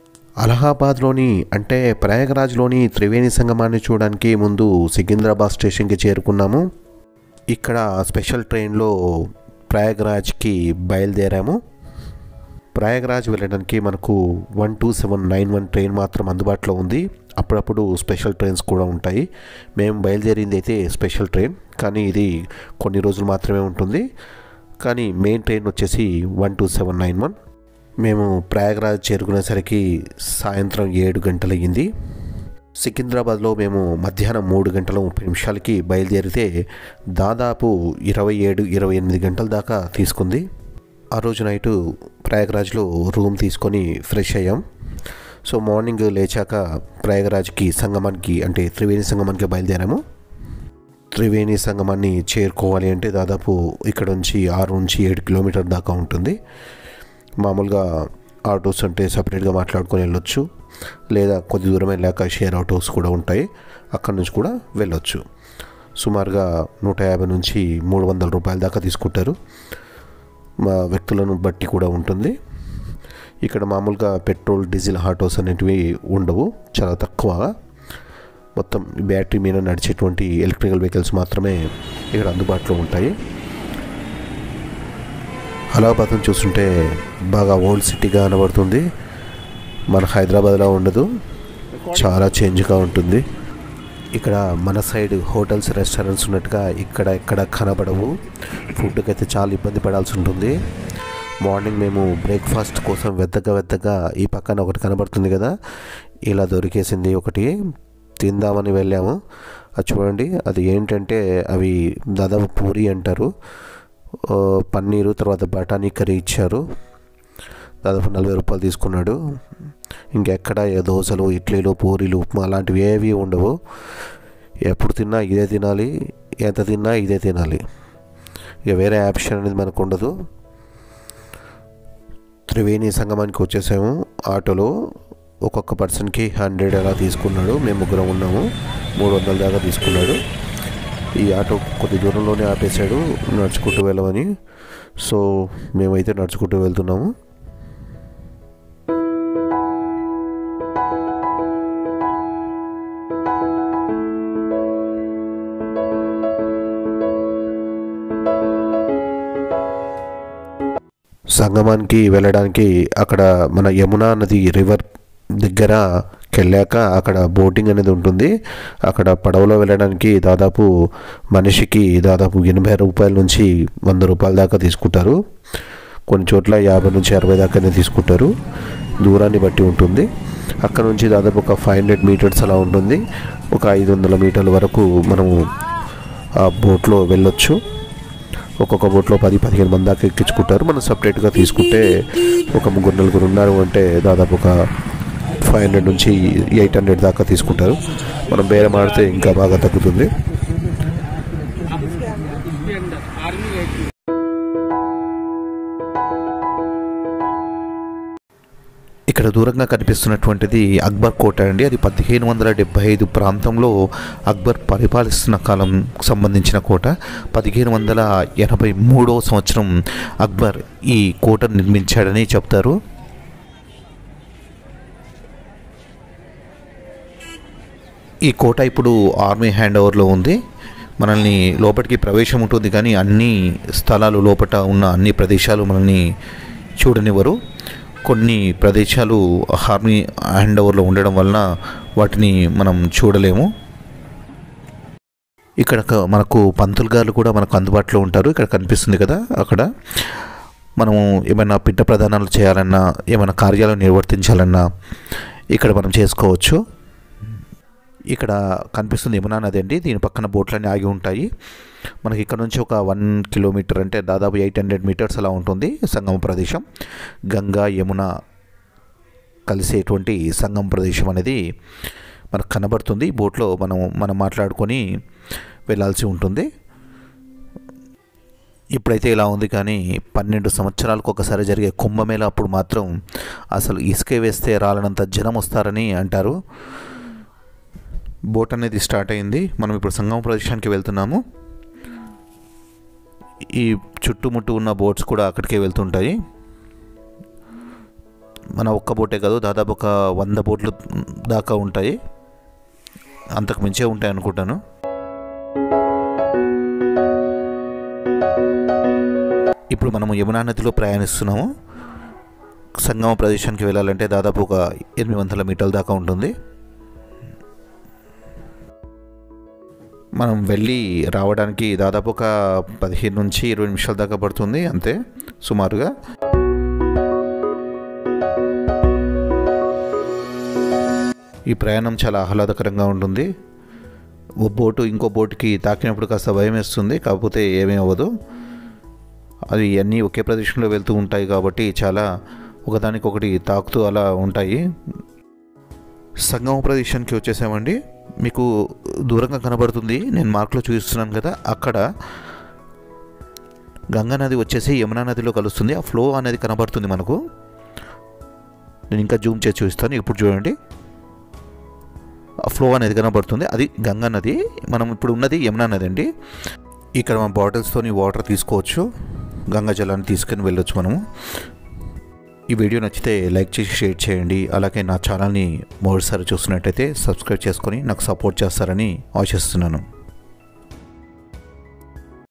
అలహాబాద్లోని అంటే ప్రయాగరాజ్లోని త్రివేణి సంగమాన్ని చూడడానికి ముందు సికింద్రాబాద్ స్టేషన్కి చేరుకున్నాము ఇక్కడ స్పెషల్ ట్రైన్లో ప్రయాగరాజ్కి బయలుదేరాము ప్రయాగరాజ్ వెళ్ళడానికి మనకు one two seven nine one train మాత్రం అందుబాటులో ఉంది అప్పుడప్పుడు స్పెషల్ ట్రైన్స్ కూడా ఉంటాయి మేము బయలుదేరింది అయితే స్పెషల్ ట్రైన్ కానీ ఇది కొన్ని రోజులు మాత్రమే ఉంటుంది కానీ మెయిన్ ట్రైన్ వచ్చేసి one two seven nine one మేము ప్రయాగరాజ్ చేరుకునేసరికి సాయంత్రం ఏడు గంటలయ్యింది సికింద్రాబాద్లో మేము మధ్యాహ్నం మూడు గంటల ముప్పై నిమిషాలకి బయలుదేరితే దాదాపు ఇరవై ఏడు ఇరవై ఎనిమిది గంటల దాకా తీసుకుంది ఆ రోజు నైటు ప్రయాగరాజ్లో రూమ్ తీసుకొని ఫ్రెష్ అయ్యాం సో మార్నింగ్ లేచాక ప్రయాగరాజ్కి సంగమానికి అంటే త్రివేణి సంగమానికి బయలుదేరాము త్రివేణి సంగమాన్ని చేరుకోవాలి అంటే దాదాపు ఇక్కడ నుంచి ఆరు నుంచి ఏడు కిలోమీటర్ దాకా ఉంటుంది మామూలుగా ఆటోస్ అంటే సపరేట్గా మాట్లాడుకొని వెళ్ళొచ్చు లేదా కొద్ది దూరం వెళ్ళాక షేర్ ఆటోస్ కూడా ఉంటాయి అక్కడి నుంచి కూడా వెళ్ళొచ్చు సుమారుగా నూట యాభై నుంచి మూడు వందల రూపాయల దాకా తీసుకుంటారు మా వ్యక్తులను బట్టి కూడా ఉంటుంది ఇక్కడ మామూలుగా పెట్రోల్ డీజిల్ ఆటోస్ అనేటివి ఉండవు చాలా తక్కువ మొత్తం బ్యాటరీ మీద నడిచేటువంటి ఎలక్ట్రికల్ వెహికల్స్ మాత్రమే ఇక్కడ అందుబాటులో ఉంటాయి అలహాబాద్ని చూస్తుంటే బాగా ఓల్డ్ సిటీగా కనబడుతుంది మన హైదరాబాద్లో ఉండదు చాలా చేంజ్గా ఉంటుంది ఇక్కడ మన సైడ్ హోటల్స్ రెస్టారెంట్స్ ఉన్నట్టుగా ఇక్కడ ఎక్కడ కనబడవు ఫుడ్కి అయితే చాలా ఇబ్బంది పడాల్సి ఉంటుంది మార్నింగ్ మేము బ్రేక్ఫాస్ట్ కోసం వెద్దగా వెద్దగా ఈ పక్కన ఒకటి కనబడుతుంది కదా ఇలా దొరికేసింది ఒకటి తిందామని వెళ్ళాము అది చూడండి అది ఏంటంటే అవి దాదాపు పూరి అంటారు ఆ, పన్నీరు తర్వాత బఠానీ కర్రీ ఇచ్చారు దాదాపు నలభై రూపాయలు తీసుకున్నాడు ఇంకెక్కడ ఏ దోశలు ఇడ్లీలు పూరీలు ఉప్మా అలాంటివి ఏవి ఉండవు ఎప్పుడు తిన్నా ఇదే తినాలి ఎంత తిన్నా ఇదే తినాలి ఇక వేరే ఆప్షన్ అనేది మనకు ఉండదు త్రివేణి సంగమానికి వచ్చేసాము ఆటోలో ఒక్కొక్క పర్సన్కి హండ్రెడ్ అలా తీసుకున్నాడు మేము ముగ్గురం ఉన్నాము మూడు వందల దాకా తీసుకున్నాడు ఈ ఆటో కొద్ది దూరంలోనే ఆపేశాడు నడుచుకుంటూ వెళ్ళమని సో మేమైతే నడుచుకుంటూ వెళ్తున్నాము సంగమానికి వెళ్ళడానికి అక్కడ మన యమునా నది రివర్ దగ్గర వెళ్ళాక అక్కడ బోటింగ్ అనేది ఉంటుంది అక్కడ పడవలో వెళ్ళడానికి దాదాపు మనిషికి దాదాపు ఎనభై రూపాయల నుంచి వంద రూపాయల దాకా తీసుకుంటారు కొన్ని చోట్ల యాభై నుంచి అరవై దాకానే తీసుకుంటారు దూరాన్ని బట్టి ఉంటుంది అక్కడ నుంచి దాదాపు ఒక ఫైవ్ హండ్రెడ్ మీటర్స్ అలా ఉంటుంది ఒక ఐదు వందల మీటర్ల వరకు మనము ఆ బోట్లో వెళ్ళొచ్చు ఒక్కొక్క బోట్లో పది పదిహేను మంది దాకా ఎక్కించుకుంటారు మనం సపరేట్గా తీసుకుంటే ఒక ముగ్గురు నలుగురు ఉన్నారు అంటే దాదాపు ఒక ఫైవ్ హండ్రెడ్ నుంచి ఎయిట్ హండ్రెడ్ దాకా తీసుకుంటారు మనం బేరం ఆడితే ఇంకా బాగా తగ్గుతుంది ఇక్కడ దూరంగా కనిపిస్తున్నటువంటిది అక్బర్ కోట అండి అది పదిహేను వందల డెబ్బై ఐదు ప్రాంతంలో అక్బర్ పరిపాలిస్తున్న కాలం సంబంధించిన కోట పదిహేను వందల ఎనభై మూడవ సంవత్సరం అక్బర్ ఈ కోటను నిర్మించాడని చెప్తారు ఈ కోట ఇప్పుడు ఆర్మీ హ్యాండ్ ఓవర్లో ఉంది మనల్ని లోపలికి ప్రవేశం ఉంటుంది కానీ అన్ని స్థలాలు లోపల ఉన్న అన్ని ప్రదేశాలు మనల్ని చూడనివ్వరు కొన్ని ప్రదేశాలు ఆర్మీ హ్యాండ్ ఓవర్లో ఉండడం వలన వాటిని మనం చూడలేము ఇక్కడ ఒక- మనకు పంతులు గారు కూడా మనకు అందుబాటులో ఉంటారు ఇక్కడ కనిపిస్తుంది కదా అక్కడ మనము ఏమైనా పిట్ట ప్రదానాలు చేయాలన్నా ఏమైనా కార్యాలు నిర్వర్తించాలన్నా ఇక్కడ మనం చేసుకోవచ్చు ఇక్కడ కనిపిస్తుంది యమునా నది అండి దీని పక్కన బోట్లన్నీ ఆగి ఉంటాయి మనకి ఇక్కడ నుంచి ఒక వన్ కిలోమీటర్ అంటే దాదాపు ఎయిట్ హండ్రెడ్ మీటర్స్ అలా ఉంటుంది సంగమ ప్రదేశం గంగా యమున కలిసేటువంటి సంగమ ప్రదేశం అనేది మనకు కనబడుతుంది ఈ బోట్లో మనం మనం మాట్లాడుకొని వెళ్ళాల్సి ఉంటుంది ఇప్పుడైతే ఇలా ఉంది కానీ పన్నెండు సంవత్సరాలకు ఒకసారి జరిగే కుంభమేళ అప్పుడు మాత్రం అసలు ఇసుక వేస్తే రాలనంత జనం వస్తారని అంటారు బోట్ అనేది స్టార్ట్ అయింది మనం ఇప్పుడు సంగమ ప్రదేశానికి వెళ్తున్నాము ఈ చుట్టుముట్టు ఉన్న బోట్స్ కూడా అక్కడికే వెళ్తుంటాయి మన ఒక్క బోటే కాదు దాదాపు ఒక వంద బోట్లు దాకా ఉంటాయి అంతకు మించే ఉంటాయి అనుకుంటాను ఇప్పుడు మనము యమునా నదిలో ప్రయాణిస్తున్నాము సంగమ ప్రదేశానికి వెళ్ళాలంటే దాదాపు ఒక ఎనిమిది వందల మీటర్ల దాకా ఉంటుంది మనం వెళ్ళి రావడానికి దాదాపు ఒక పదిహేను నుంచి ఇరవై నిమిషాల దాకా పడుతుంది అంతే సుమారుగా ఈ ప్రయాణం చాలా ఆహ్లాదకరంగా ఉంటుంది ఓ బోటు ఇంకో బోటుకి తాకినప్పుడు కాస్త భయం వేస్తుంది కాకపోతే ఏమీ అవ్వదు అది అన్నీ ఒకే ప్రదేశంలో వెళ్తూ ఉంటాయి కాబట్టి చాలా ఒకదానికొకటి తాకుతూ అలా ఉంటాయి సంగమ ప్రదేశానికి వచ్చేసామండి మీకు దూరంగా కనబడుతుంది నేను మార్కులో చూపిస్తున్నాను కదా అక్కడ గంగా నది వచ్చేసి యమునా నదిలో కలుస్తుంది ఆ ఫ్లో అనేది కనబడుతుంది మనకు నేను ఇంకా జూమ్ చేసి చూపిస్తాను ఇప్పుడు చూడండి ఆ ఫ్లో అనేది కనబడుతుంది అది గంగా నది మనం ఇప్పుడు ఉన్నది యమునా నది అండి ఇక్కడ మన బాటిల్స్తోని వాటర్ తీసుకోవచ్చు గంగా జలాన్ని తీసుకొని వెళ్ళొచ్చు మనము ఈ వీడియో నచ్చితే లైక్ చేసి షేర్ చేయండి అలాగే నా ఛానల్ని మొదటిసారి చూస్తున్నట్టయితే సబ్స్క్రైబ్ చేసుకొని నాకు సపోర్ట్ చేస్తారని ఆశిస్తున్నాను